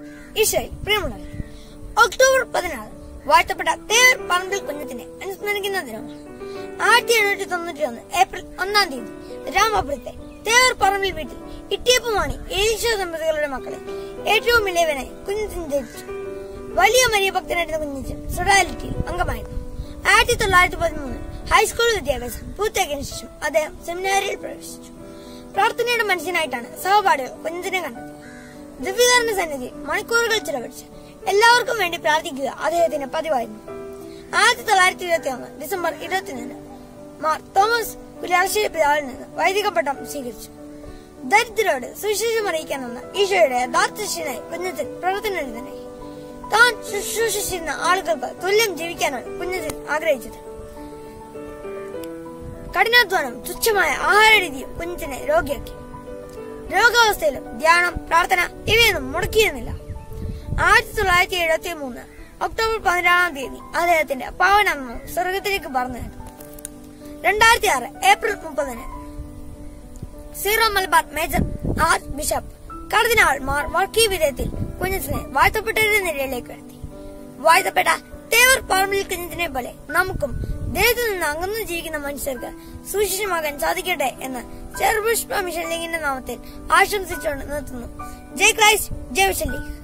ഈശോയിൽ പ്രിയമുള്ളവർ ഒക്ടോബർ പതിനാറ് വാഴ്ത്തപ്പെട്ട തേവർ പറമ്പിൽ കുഞ്ഞത്തിനെ അനുസ്മരിക്കുന്ന ദിനമാണ് ആയിരത്തി എണ്ണൂറ്റി തൊണ്ണൂറ്റി ഒന്ന് ഏപ്രിൽ ഒന്നാം തീയതി രാമപുരത്തെ തേവർ പറമ്പിൽ വീട്ടിൽ ഇട്ടിയപ്പുമാണി ഏലീശോ ദമ്പതികളുടെ മക്കളെ ഏറ്റവും ഇളയവനെ കുഞ്ഞത്തിൻ ജനിച്ചു വലിയ മരിയ ഭക്തനായിരുന്ന കുഞ്ഞച്ചൻ സുഡാലിറ്റിയിൽ അംഗമായിരുന്നു ആയിരത്തി തൊള്ളായിരത്തി പതിമൂന്ന് ഹൈസ്കൂൾ വിദ്യാഭ്യാസം പൂർത്തിയാക്കിയതിനു ശേഷം അദ്ദേഹം സെമിനാരിയിൽ പ്രവേശിച്ചു പ്രാർത്ഥനയുടെ മനുഷ്യനായിട്ടാണ് സഹപാഠികൾ കുഞ്ഞത്തിനെ കണ്ടത് ദിവ്യകാരന്റെ സന്നിധി മണിക്കൂറുകൾ ചിലവഴിച്ച് എല്ലാവർക്കും വേണ്ടി പ്രാർത്ഥിക്കുക അദ്ദേഹത്തിന്റെ പതിവായിരുന്നു ആയിരത്തി തൊള്ളായിരത്തി ഇരുപത്തി ഒന്ന് ഡിസംബർ ഇരുപത്തിയൊന്നിന് മാർ തോമസ് പുലാശ്ശേരി പിതാവിൽ നിന്ന് വൈദിക പട്ടം സ്വീകരിച്ചു ദരിദ്രരോട് സുവിശേഷം അറിയിക്കാൻ വന്ന ഈശോയുടെ യഥാർത്ഥ ശിഷ്യനായി കുഞ്ഞത്തിൽ പ്രവർത്തനനിരതനായി താൻ ശുശ്രൂഷിച്ചിരുന്ന ആളുകൾക്ക് തുല്യം ജീവിക്കാനാണ് കുഞ്ഞത്തിൽ ആഗ്രഹിച്ചത് കഠിനാധ്വാനം തുച്ഛമായ ആഹാര രീതിയും കുഞ്ഞത്തിനെ രോഗിയാക്കി രോഗാവസ്ഥയിലും ധ്യാനം പ്രാർത്ഥന ഇവയൊന്നും മുടക്കിയിരുന്നില്ല ആയിരത്തി തൊള്ളായിരത്തി എഴുപത്തി മൂന്ന് ഒക്ടോബർ പതിനാറാം തീയതി അദ്ദേഹത്തിന്റെ പാവനാത്മാവ് സ്വർഗത്തിലേക്ക് പറഞ്ഞു രണ്ടായിരത്തി ആറ് ഏപ്രിൽ മുപ്പതിന് Syro Malabar major archbishop cardinal Mar Varkey Vithayathil കുഞ്ഞത്തിനെ വാഴ്ത്തപ്പെട്ടവരുടെ നിരയിലേക്ക് വരുത്തി വാഴ്ത്തപ്പെട്ട തേവർ പറമ്പിൽ കുഞ്ഞത്തിനെ പോലെ നമുക്കും ദൈവത്തിൽ നിന്ന് അകന്നു ജീവിക്കുന്ന മനുഷ്യർക്ക് സുശിഷ്യമാകാൻ സാധിക്കട്ടെ എന്ന് ചെറുപുഷ്പ മിഷൻ ലീഗിന്റെ നാമത്തിൽ ആശംസിച്ചുകൊണ്ട് നിർത്തുന്നു ജയ് ക്രൈസ്റ്റ് ജയ് മിഷൻ ലീഗ്